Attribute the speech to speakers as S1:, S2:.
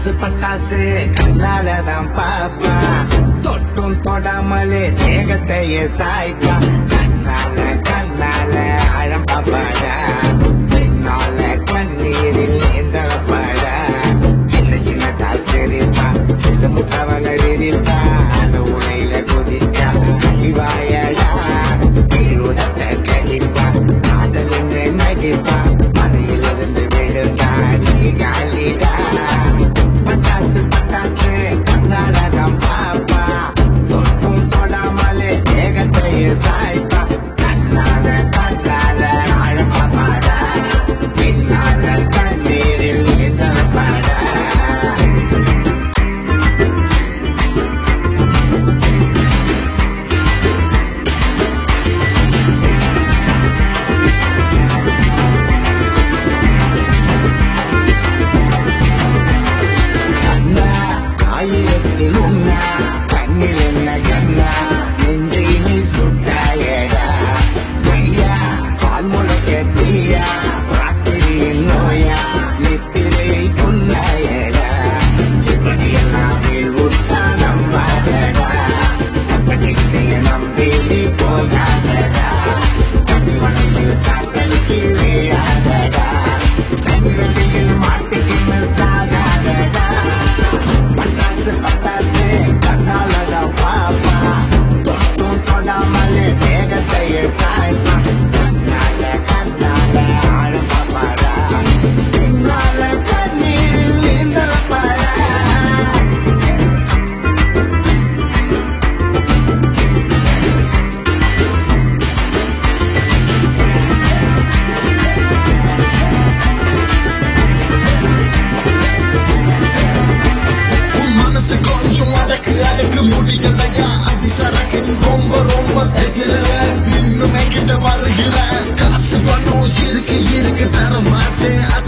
S1: பட்டாசு பட்டாசு கண்ணாலதான் பாப்பா தொட்டும் தொடாமலே தேகத்தையே சாய்ப்பா கண்ணால கண்ணால ஆழம் பாப்பாடா பின்னால கண்ணீரில் நீந்தப்பாடா சின்ன சின்னதா சிரிப்பா சிலும்பு சவல விரிப்பா அந்த உடையில குதிச்சா அடிவாயடா இருதத்தை கடிப்பா காதலுன்னு நடிப்பா மலையிலிருந்து விழுந்தா நீ காலிடா பட்டாசு பட்டாசு கண்ணாலதான் பாப்பா தொட்டும் தொடாமலே தேகத்தையே சாய்ப்பா கண்ணால கண்ணால ஆழப்பாடா பின்னால கண்ணீரில் நீந்தப்பாடா கண்ணா ஆயிரத்தில் உண்ணா கண்ணில் என்ன கண்ணா நெஞ்சை நீ சுட்டாயடா ஐயா பால் முளைக்க தீயா ராத்திரியின் நோயா நித்திரை புண்ணாயடா இப்படியெல்லாம் வீழ்வுட்டா நம்பாதடா சப்பட்டித்தைய நம்பி நீ போகாதடா தண்ணி வளையில் காத்தலிக்கு வீழாதடா தண்ணி வண்டியில் மாட்டுக்கின்னு சாகாதடா பட்டாசு பட்டாசு கண்ணாலதான் பாப்பா தொட்டும் தொடாமலே தேகத்தையே சாய்ப்பா கண்ணால கண்ணால ஆழப்பாடா பின்னால கண்ணீரில் நீந்தப்பாடா
S2: உன் மனசு கொஞ்சம் அடக்கு அடக்கு முடியலையா அடி சரக்கு ரொம்ப ரொம்ப தெரியல இன்னுமே கிட்ட வருகிற காசு பணம் இருக்கு இருக்கு தர மாட்டேன் அது